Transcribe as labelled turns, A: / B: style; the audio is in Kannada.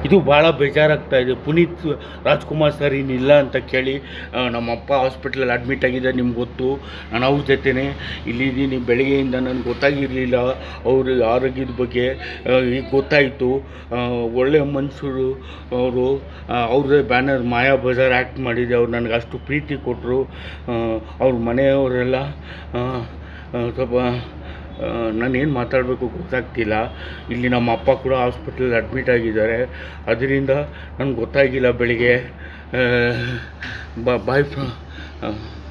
A: ಇದು ಭಾಳ ಬೇಜಾರಾಗ್ತಾ ಇದೆ ಪುನೀತ್ ರಾಜ್ಕುಮಾರ್ ಸರ್ ಇನ್ನಿಲ್ಲ ಅಂತ ಕೇಳಿ ಆ, ನಮ್ಮಪ್ಪ ಹಾಸ್ಪಿಟ್ಲಲ್ಲಿ ಅಡ್ಮಿಟ್ ಆಗಿದೆ ನಿಮ್ಗೆ ಗೊತ್ತು ನಾನು ಅವ್ರ ಜೊತೆನೇ ಇಲ್ಲಿದ್ದೀನಿ ಬೆಳಗ್ಗೆಯಿಂದ ನನಗೆ ಗೊತ್ತಾಗಿರಲಿಲ್ಲ ಅವ್ರ ಆರೋಗ್ಯದ ಬಗ್ಗೆ ಆ, ಈಗ ಗೊತ್ತಾಯಿತು ಒಳ್ಳೆಯ ಮನುಷ್ಯರು ಅವರು ಅವ್ರದ್ದೇ ಬ್ಯಾನರ್ ಮಾಯಾ ಬಜಾರ್ ಆ್ಯಕ್ಟ್ ಮಾಡಿದೆ ಅವ್ರು ನನಗೆ ಅಷ್ಟು ಪ್ರೀತಿ ಕೊಟ್ಟರು ಅವ್ರ ಮನೆಯವರೆಲ್ಲ ಆ, ಆ, ಸ್ವಲ್ಪ ನಾನು ಏನು ಮಾತಾಡಬೇಕು ಗೊತ್ತಾಗ್ತಿಲ್ಲ ಇಲ್ಲಿ ನಮ್ಮ ಅಪ್ಪ ಕೂಡ ಹಾಸ್ಪಿಟ್ಲಲ್ಲಿ ಅಡ್ಮಿಟ್ ಆಗಿದ್ದಾರೆ ಅದರಿಂದ ನನಗೆ ಗೊತ್ತಾಗಿಲ್ಲ ಬೆಳಿಗ್ಗೆ ಬಾಯ್